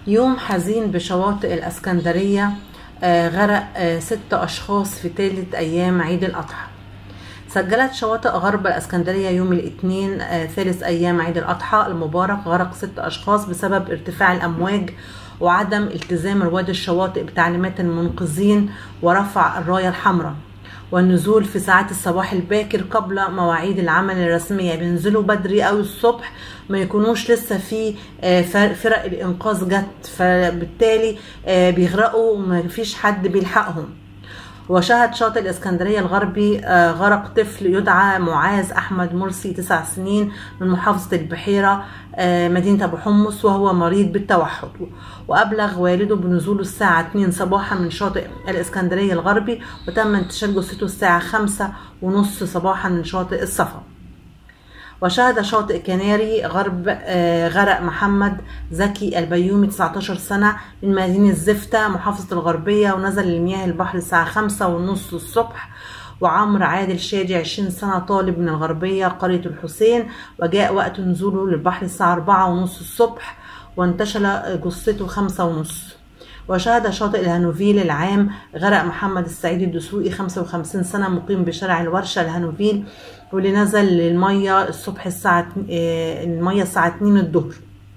يوم حزين بشواطئ الاسكندرية آه، غرق آه، ست اشخاص في ثالث ايام عيد الاضحى سجلت شواطئ غرب الاسكندرية يوم الاثنين آه، ثالث ايام عيد الاضحى المبارك غرق ست اشخاص بسبب ارتفاع الامواج وعدم التزام رواد الشواطئ بتعليمات المنقذين ورفع الراية الحمراء والنزول في ساعات الصباح الباكر قبل مواعيد العمل الرسمية بينزلوا بدري أوي الصبح ما يكونوش لسه في آه، فر- فرق الإنقاذ جت فبالتالي آه، بيغرقوا وما فيش حد بيلحقهم وشهد شاطئ الإسكندرية الغربي آه، غرق طفل يدعى معاذ أحمد مرسي تسع سنين من محافظة البحيرة آه، مدينة أبو حمص وهو مريض بالتوحد وأبلغ والده بنزوله الساعة 2 صباحا من شاطئ الإسكندرية الغربي وتم انتشال جثته الساعة 5 ونص صباحا من شاطئ الصفا وشهد شاطئ كناري غرب آه، غرق محمد زكي البيومي 19 سنة من مدينة زفتة محافظة الغربية ونزل لمياه البحر الساعة خمسة ونص الصبح وعمرو عادل شادي 20 سنة طالب من الغربية قرية الحسين وجاء وقت نزوله للبحر الساعة أربعة ونص الصبح وانتشل جثته خمسة ونص وشهد شاطئ الهانوفيل العام غرق محمد السعيد الدسوقي 55 سنة مقيم بشارع الورشة الهانوفيل واللي نزل للمية الصبح الساعة آه، المية الساعة 2 الظهر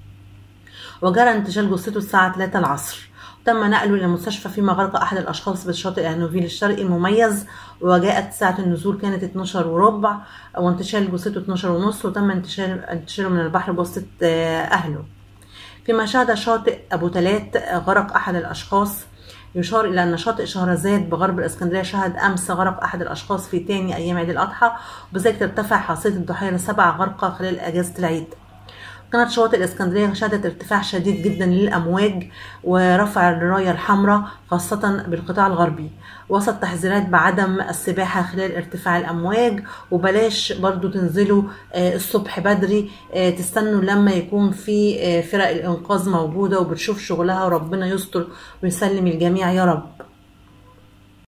وجرى انتشال جثته الساعة 3 العصر تم نقله إلى المستشفى فيما غرق أحد الأشخاص بشاطئ الهانوفيل الشرقي المميز وجاءت ساعة النزول كانت 12 وربع وانتشال جثته 12 ونص وتم انتشال انتشاله من البحر بواسطة آه، أهله فيما شهد شاطئ أبو تلات غرق أحد الأشخاص يشار إلى أن شاطئ شهرزاد بغرب الإسكندرية شهد أمس غرق أحد الأشخاص في تاني أيام عيد الأضحى وبذلك ترتفع حصيلة الضحايا لسبع غرقى خلال أجازة العيد كانت شواطئ الإسكندرية شهدت ارتفاع شديد جدا للأمواج ورفع الراية الحمراء خاصة بالقطاع الغربي وسط تحذيرات بعدم السباحة خلال ارتفاع الأمواج وبلاش برضو تنزلوا آه، الصبح بدري آه، تستنوا لما يكون في آه، فرق الإنقاذ موجودة وبتشوف شغلها وربنا يستر ويسلم الجميع يا رب